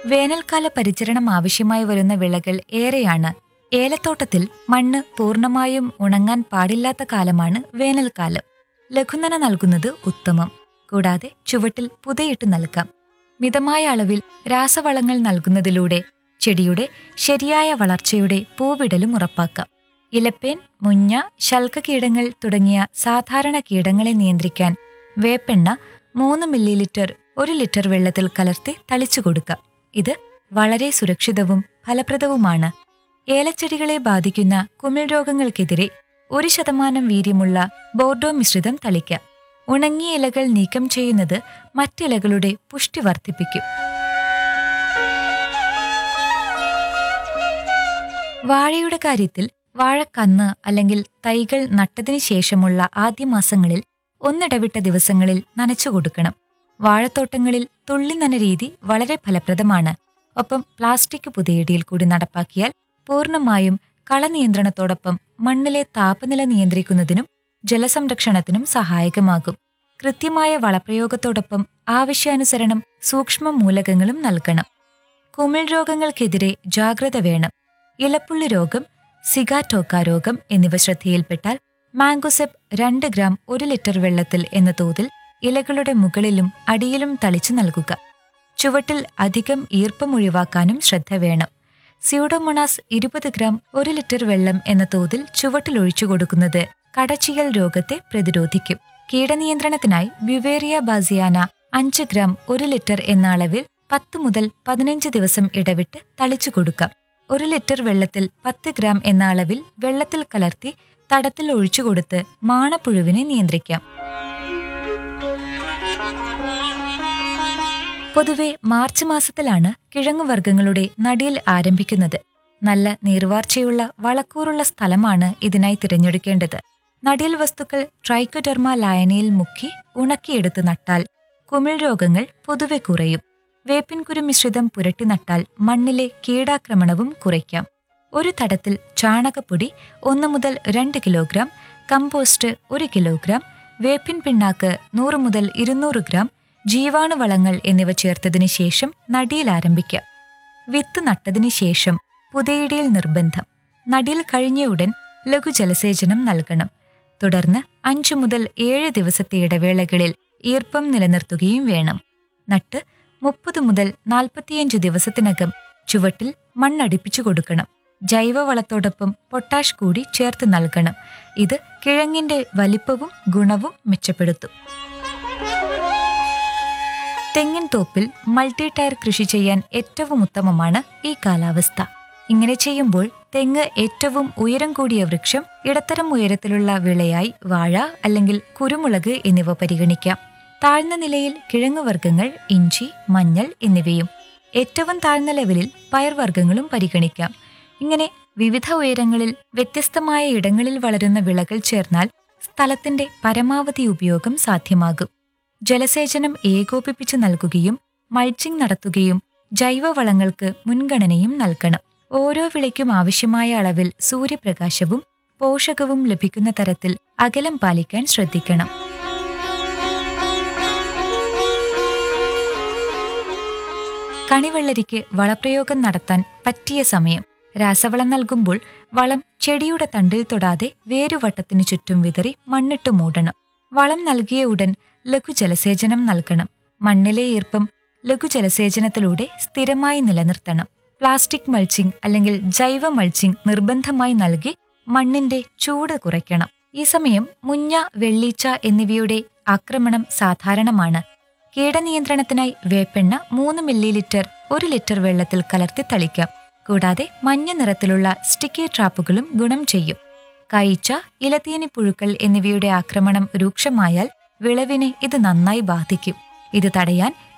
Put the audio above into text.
വേനൽക്കാല പരിചരണം ആവശ്യമായി വരുന്ന വിളകൾ ഏറെയാണ് ഏലത്തോട്ടത്തിൽ മണ്ണ് പൂർണ്ണമായും ഉണങ്ങാൻ പാടില്ലാത്ത കാലമാണ് വേനൽക്കാലം ലഘുനന നൽകുന്നത് ഉത്തമം കൂടാതെ ചുവട്ടിൽ പുതയിട്ട് നൽകാം മിതമായ അളവിൽ രാസവളങ്ങൾ നൽകുന്നതിലൂടെ ചെടിയുടെ ശരിയായ വളർച്ചയുടെ പൂവിടലും ഉറപ്പാക്കാം ഇലപ്പേൻ മുഞ്ഞ ശൽക്കകീടങ്ങൾ തുടങ്ങിയ സാധാരണ കീടങ്ങളെ നിയന്ത്രിക്കാൻ വേപ്പെണ്ണ മൂന്ന് മില്ലി ലിറ്റർ ഒരു ലിറ്റർ വെള്ളത്തിൽ കലർത്തി തളിച്ചു കൊടുക്കാം ഇത് വളരെ സുരക്ഷിതവും ഫലപ്രദവുമാണ് ഏലച്ചെടികളെ ബാധിക്കുന്ന കുമിൾ രോഗങ്ങൾക്കെതിരെ ഒരു ശതമാനം വീര്യമുള്ള ബോർഡോ മിശ്രിതം തളിക്കാം ഉണങ്ങിയ ഇലകൾ നീക്കം ചെയ്യുന്നത് മറ്റിലകളുടെ പുഷ്ടി വർദ്ധിപ്പിക്കും വാഴയുടെ കാര്യത്തിൽ വാഴക്കന്ന് അല്ലെങ്കിൽ തൈകൾ നട്ടതിനു ശേഷമുള്ള ആദ്യ മാസങ്ങളിൽ ഒന്നിടവിട്ട ദിവസങ്ങളിൽ നനച്ചു കൊടുക്കണം വാഴത്തോട്ടങ്ങളിൽ തുള്ളി നന രീതി വളരെ ഫലപ്രദമാണ് ഒപ്പം പ്ലാസ്റ്റിക് പുതയിടിയിൽ കൂടി നടപ്പാക്കിയാൽ പൂർണ്ണമായും കളനിയന്ത്രണത്തോടൊപ്പം മണ്ണിലെ താപനില നിയന്ത്രിക്കുന്നതിനും ജലസംരക്ഷണത്തിനും സഹായകമാകും കൃത്യമായ വളപ്രയോഗത്തോടൊപ്പം ആവശ്യാനുസരണം സൂക്ഷ്മ മൂലകങ്ങളും നൽകണം കുമിൾ രോഗങ്ങൾക്കെതിരെ ജാഗ്രത വേണം ഇലപ്പുള്ളി രോഗം സിഗാറ്റോക്ക രോഗം എന്നിവ ശ്രദ്ധയിൽപ്പെട്ടാൽ മാംഗോസെപ്പ് രണ്ട് ഗ്രാം ഒരു ലിറ്റർ വെള്ളത്തിൽ എന്ന തോതിൽ ഇലകളുടെ മുകളിലും അടിയിലും തളിച്ചു നൽകുക ചുവട്ടിൽ അധികം ഈർപ്പം ഒഴിവാക്കാനും ശ്രദ്ധ വേണം സ്യൂഡോമൊണാസ് ഇരുപത് ഗ്രാം ഒരു ലിറ്റർ വെള്ളം എന്ന തോതിൽ ചുവട്ടിൽ ഒഴിച്ചു കൊടുക്കുന്നത് കടച്ചിയൽ രോഗത്തെ പ്രതിരോധിക്കും കീടനിയന്ത്രണത്തിനായി ബ്യുവേറിയ ബാസിയാന അഞ്ച് ഗ്രാം ഒരു ലിറ്റർ എന്ന അളവിൽ പത്ത് മുതൽ പതിനഞ്ച് ദിവസം ഇടവിട്ട് തളിച്ചു കൊടുക്കാം ഒരു ലിറ്റർ വെള്ളത്തിൽ പത്ത് ഗ്രാം എന്ന അളവിൽ വെള്ളത്തിൽ കലർത്തി തടത്തിൽ ഒഴിച്ചുകൊടുത്ത് മാണപ്പുഴുവിനെ നിയന്ത്രിക്കാം പൊതുവെ മാർച്ച് മാസത്തിലാണ് കിഴങ്ങുവർഗ്ഗങ്ങളുടെ നടിയിൽ ആരംഭിക്കുന്നത് നല്ല നീർവാർച്ചയുള്ള വളക്കൂറുള്ള സ്ഥലമാണ് ഇതിനായി തിരഞ്ഞെടുക്കേണ്ടത് നടിയൽ വസ്തുക്കൾ ട്രൈക്കോഡെർമ ലായനിയിൽ മുക്കി ഉണക്കിയെടുത്ത് നട്ടാൽ കുമിൾ രോഗങ്ങൾ പൊതുവെ കുറയും വേപ്പിൻകുരു മിശ്രിതം പുരട്ടി നട്ടാൽ മണ്ണിലെ കീടാക്രമണവും കുറയ്ക്കാം ഒരു തടത്തിൽ ചാണകപ്പൊടി ഒന്ന് മുതൽ രണ്ട് കിലോഗ്രാം കമ്പോസ്റ്റ് ഒരു കിലോഗ്രാം വേപ്പിൻ പിണ്ണാക്ക് നൂറ് മുതൽ ഇരുന്നൂറ് ഗ്രാം ജീവാണുവളങ്ങൾ എന്നിവ ചേർത്തതിന് ശേഷം നടിയിൽ ആരംഭിക്കാം വിത്ത് നട്ടതിന് ശേഷം പുതയിടയിൽ നിർബന്ധം നടിയിൽ കഴിഞ്ഞ ഉടൻ ലഘുജലസേചനം നൽകണം തുടർന്ന് അഞ്ചു മുതൽ ഏഴ് ദിവസത്തെ ഇടവേളകളിൽ ഈർപ്പം നിലനിർത്തുകയും വേണം നട്ട് മുപ്പത് മുതൽ നാൽപ്പത്തിയഞ്ച് ദിവസത്തിനകം ചുവട്ടിൽ മണ്ണടിപ്പിച്ചു കൊടുക്കണം ജൈവവളത്തോടൊപ്പം പൊട്ടാഷ് കൂടി ചേർത്ത് നൽകണം ഇത് കിഴങ്ങിന്റെ വലിപ്പവും ഗുണവും മെച്ചപ്പെടുത്തും തെങ്ങിൻ തോപ്പിൽ മൾട്ടി ടയർ കൃഷി ചെയ്യാൻ ഏറ്റവും ഉത്തമമാണ് ഈ കാലാവസ്ഥ ഇങ്ങനെ ചെയ്യുമ്പോൾ തെങ്ങ് ഏറ്റവും ഉയരം കൂടിയ വൃക്ഷം ഇടത്തരം ഉയരത്തിലുള്ള വിളയായി വാഴ അല്ലെങ്കിൽ കുരുമുളക് എന്നിവ പരിഗണിക്കാം താഴ്ന്ന നിലയിൽ കിഴങ്ങുവർഗ്ഗങ്ങൾ ഇഞ്ചി മഞ്ഞൾ എന്നിവയും ഏറ്റവും താഴ്ന്ന ലെവലിൽ പയർവർഗ്ഗങ്ങളും പരിഗണിക്കാം ഇങ്ങനെ വിവിധ ഉയരങ്ങളിൽ വ്യത്യസ്തമായ ഇടങ്ങളിൽ വളരുന്ന വിളകൾ ചേർന്നാൽ സ്ഥലത്തിന്റെ പരമാവധി ഉപയോഗം സാധ്യമാകും ജലസേചനം ഏകോപിപ്പിച്ച് നൽകുകയും മൾച്ചിങ് നടത്തുകയും ജൈവവളങ്ങൾക്ക് മുൻഗണനയും നൽകണം ഓരോ വിളയ്ക്കും ആവശ്യമായ അളവിൽ സൂര്യപ്രകാശവും പോഷകവും ലഭിക്കുന്ന തരത്തിൽ അകലം പാലിക്കാൻ ശ്രദ്ധിക്കണം കണിവെള്ളരിക്ക് വളപ്രയോഗം നടത്താൻ പറ്റിയ സമയം രാസവളം നൽകുമ്പോൾ വളം ചെടിയുടെ തണ്ടിൽ തൊടാതെ വേരുവട്ടത്തിനു ചുറ്റും വിതറി മണ്ണിട്ട് മൂടണം വളം നൽകിയ ഉടൻ ലഘുജലസേചനം നൽകണം മണ്ണിലെ ഈർപ്പം ലഘുജലസേചനത്തിലൂടെ സ്ഥിരമായി നിലനിർത്തണം പ്ലാസ്റ്റിക് മൾച്ചിങ് അല്ലെങ്കിൽ ജൈവ മൾച്ചിങ് നിർബന്ധമായി നൽകി മണ്ണിന്റെ ചൂട് കുറയ്ക്കണം ഈ സമയം മുഞ്ഞ വെള്ളീച്ച എന്നിവയുടെ ആക്രമണം സാധാരണമാണ് കീടനിയന്ത്രണത്തിനായി വേപ്പെണ്ണ മൂന്ന് മില്ലി ലിറ്റർ ഒരു ലിറ്റർ വെള്ളത്തിൽ കലർത്തി തളിക്കാം കൂടാതെ മഞ്ഞ നിറത്തിലുള്ള സ്റ്റിക്കി ട്രാപ്പുകളും ഗുണം ചെയ്യും കയിച്ച ഇലത്തീനി പുഴുക്കൾ എന്നിവയുടെ ആക്രമണം രൂക്ഷമായാൽ വിളവിനെ ഇത് നന്നായി ബാധിക്കും ഇത് തടയാൻ